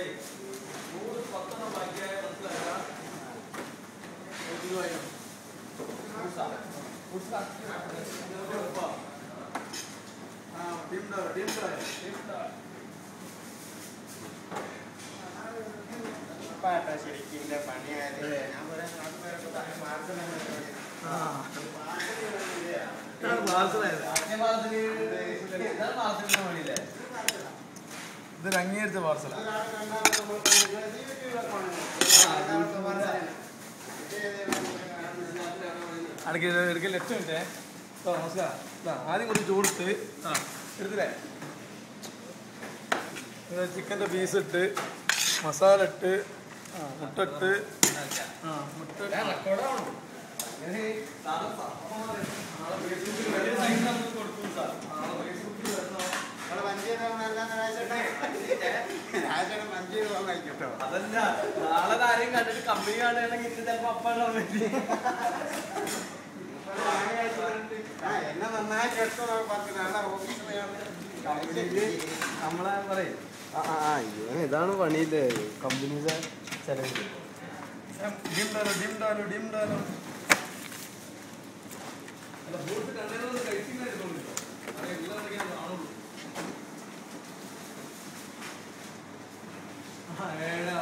ശരിക്കും ഇതിന്റെ പണിയായത് ഞാൻ പറയാം നാല് പേരൊക്കെ തന്നെ മാർഗം ഇതൊരു അംഗീകരിച്ച പാർസലാണ് അടക്കി എടുക്കൽ ലക്ഷം മിനിറ്റേ ഓ നമസ്കാരം ഇതാ, ആദ്യം കുറച്ച് ചൂടിട്ട് ആ എടുത്തില്ലേ ചിക്കൻ്റെ പീസ് ഇട്ട് മസാല ഇട്ട് ആ മുട്ട ഇട്ട് ആ മുട്ട മഞ്ചി പോകാൻ കഴിക്കട്ടോ അതല്ല നാളെ ആരെയും കണ്ടിട്ട് കമ്പനി കാണുകയാണെങ്കിൽ ഇത് ചിലപ്പോ അപ്പാണ് പറ്റി എന്നെ നന്നായി കേട്ടോ പറഞ്ഞു നാളെ ഓഫീസിലാണ് നമ്മളെ പറയും ഇതാണ് പണിയില്ലേ കമ്പനീസ് ചെലവ് ഡിം ഡാലോ ഡിം ഡാലോ ഡിം ഡാലോ ഏഴ്